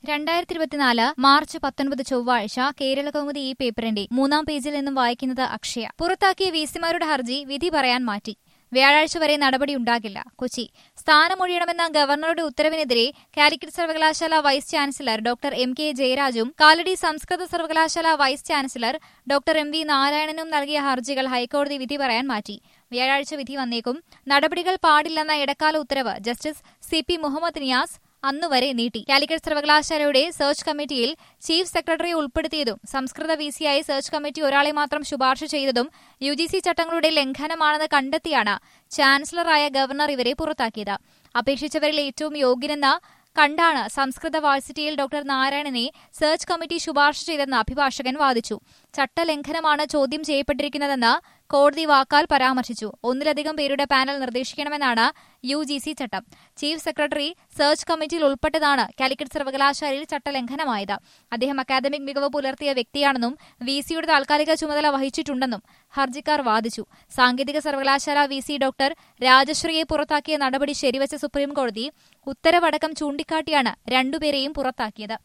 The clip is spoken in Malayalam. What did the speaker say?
രണ്ടായിരത്തി ഇരുപത്തിനാല് മാർച്ച് പത്തൊൻപത് ചൊവ്വാഴ്ച കേരള കൗമുദി ഈ പേപ്പറിന്റെ മൂന്നാം പേജിൽ നിന്നും വായിക്കുന്നത് അക്ഷയ പുറത്താക്കിയ വിസിമാരുടെ ഹർജി വിധി പറയാൻ മാറ്റി വ്യാഴാഴ്ച വരെ നടപടിയുണ്ടാകില്ല കൊച്ചി സ്ഥാനമൊഴിയണമെന്ന ഗവർണറുടെ ഉത്തരവിനെതിരെ കാലിക്കറ്റ് സർവകലാശാല vice chancellor doctor M K ജയരാജും കാലടി സംസ്കൃത സർവകലാശാല vice chancellor doctor M V നാരായണനും നൽകിയ ഹർജികൾ ഹൈക്കോടതി വിധി പറയാൻ മാറ്റി വ്യാഴാഴ്ച വിധി വന്നേക്കും നടപടികൾ പാടില്ലെന്ന ഇടക്കാല ഉത്തരവ് justice C P Muhammad Niyas അന്നുവരെ നീട്ടി കാലിക്കറ്റ് സർവകലാശാലയുടെ സെർച്ച് കമ്മിറ്റിയിൽ ചീഫ് സെക്രട്ടറിയെ ഉൾപ്പെടുത്തിയതും സംസ്കൃത വി സിയായി സെർച്ച് കമ്മിറ്റി ഒരാളെ മാത്രം ശുപാർശ ചെയ്തതും യു ജി സി ചട്ടങ്ങളുടെ ലംഘനമാണെന്ന് കണ്ടെത്തിയാണ് ചാൻസലറായ ഗവർണർ ഇവരെ പുറത്താക്കിയത് അപേക്ഷിച്ചവരിൽ ഏറ്റവും യോഗ്യനെന്ന കണ്ടാണ് സംസ്കൃത വാഴ്സിറ്റിയിൽ ഡോക്ടർ നാരായണനെ സെർച്ച് കമ്മിറ്റി ശുപാർശ ചെയ്തെന്ന് അഭിഭാഷകൻ വാദിച്ചു ചട്ടലംഘനമാണ് ചോദ്യം ചെയ്യപ്പെട്ടിരിക്കുന്നതെന്ന് കോടതി വാക്കാൽ പരാമർശിച്ചു ഒന്നിലധികം പേരുടെ പാനൽ നിർദ്ദേശിക്കണമെന്നാണ് യു ജി സി ചട്ടം ചീഫ് സെക്രട്ടറി സെർച്ച് കമ്മിറ്റിയിൽ ഉൾപ്പെട്ടതാണ് കാലിക്കറ്റ് സർവകലാശാലയിൽ ചട്ടലംഘനമായത് അദ്ദേഹം അക്കാദമിക് മികവ് പുലർത്തിയ വ്യക്തിയാണെന്നും വി സിയുടെ താൽക്കാലിക ചുമതല വഹിച്ചിട്ടുണ്ടെന്നും ഹർജിക്കാർ വാദിച്ചു സാങ്കേതിക സർവകലാശാല വി സി ഡോക്ടർ രാജശ്രീയെ പുറത്താക്കിയ നടപടി ശരിവച്ച സുപ്രീംകോടതി ഉത്തരവടക്കം ചൂണ്ടിക്കാട്ടിയാണ് രണ്ടുപേരെയും പുറത്താക്കിയത്